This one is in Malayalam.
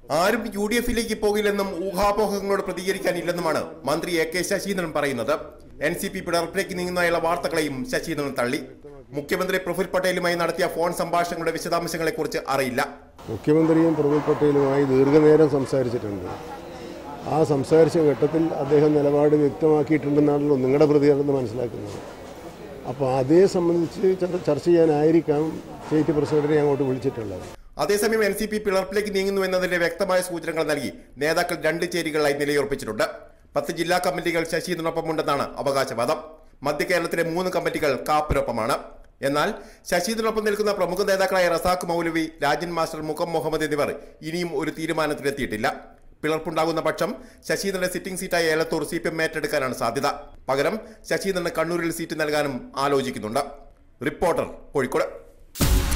ആരും യു ഡി എഫിലേക്ക് പോകില്ലെന്നും ഊഹാപോഹങ്ങളോട് പ്രതികരിക്കാനില്ലെന്നുമാണ് മന്ത്രി എ കെ ശശീന്ദ്രൻ പറയുന്നത് എൻ സി പി പിളർപ്പിലേക്ക് നീങ്ങുന്നതായുള്ള വാർത്തകളെയും ശശീന്ദ്രൻ തള്ളി മുഖ്യമന്ത്രി പ്രഫുൽ പട്ടേലുമായി നടത്തിയ ഫോൺ സംഭാഷണങ്ങളുടെ വിശദാംശങ്ങളെക്കുറിച്ച് അറിയില്ല മുഖ്യമന്ത്രിയും പ്രഫുൽ പട്ടേലുമായി ദീർഘനേരം സംസാരിച്ചിട്ടുണ്ട് ആ സംസാരിച്ച ഘട്ടത്തിൽ അദ്ദേഹം നിലപാട് വ്യക്തമാക്കിയിട്ടുണ്ടെന്നാണല്ലോ നിങ്ങളുടെ പ്രതികരണം മനസ്സിലാക്കുന്നത് അപ്പോൾ അതേ സംബന്ധിച്ച് ചർ- ചർച്ച ചെയ്യാനായിരിക്കാം സ്റ്റേറ്റ് പ്രസിഡന്റിനെ അങ്ങോട്ട് വിളിച്ചിട്ടുള്ളത് അതേസമയം എൻ സി പി പിളർപ്പിലേക്ക് നീങ്ങുന്നു എന്നതിന്റെ വ്യക്തമായ സൂചനകൾ നൽകി നേതാക്കൾ രണ്ട് ചേരികളായി നിലയുറപ്പിച്ചിട്ടുണ്ട് പത്ത് ജില്ലാ കമ്മിറ്റികൾ ശശീന്ദ്രനൊപ്പമുണ്ടെന്നാണ് അവകാശവാദം മധ്യ കേരളത്തിലെ മൂന്ന് കമ്മിറ്റികൾ കാപ്പിനൊപ്പമാണ് എന്നാൽ ശശീന്ദ്രനൊപ്പം നിൽക്കുന്ന പ്രമുഖ നേതാക്കളായ റസാഖ് മൗലവി രാജൻ മാസ്റ്റർ മുഖം മുഹമ്മദ് എന്നിവർ ഇനിയും ഒരു തീരുമാനത്തിലെത്തിയിട്ടില്ല പിളർപ്പുണ്ടാകുന്ന പക്ഷം ശശീന്ദ്രന്റെ സിറ്റിംഗ് സീറ്റായ ഏലത്തൂർ സി പി എം ഏറ്റെടുക്കാനാണ് സാധ്യത പകരം ശശീന്ദ്രന് കണ്ണൂരിൽ സീറ്റ് നൽകാനും ആലോചിക്കുന്നുണ്ട് റിപ്പോർട്ടർ കോഴിക്കോട്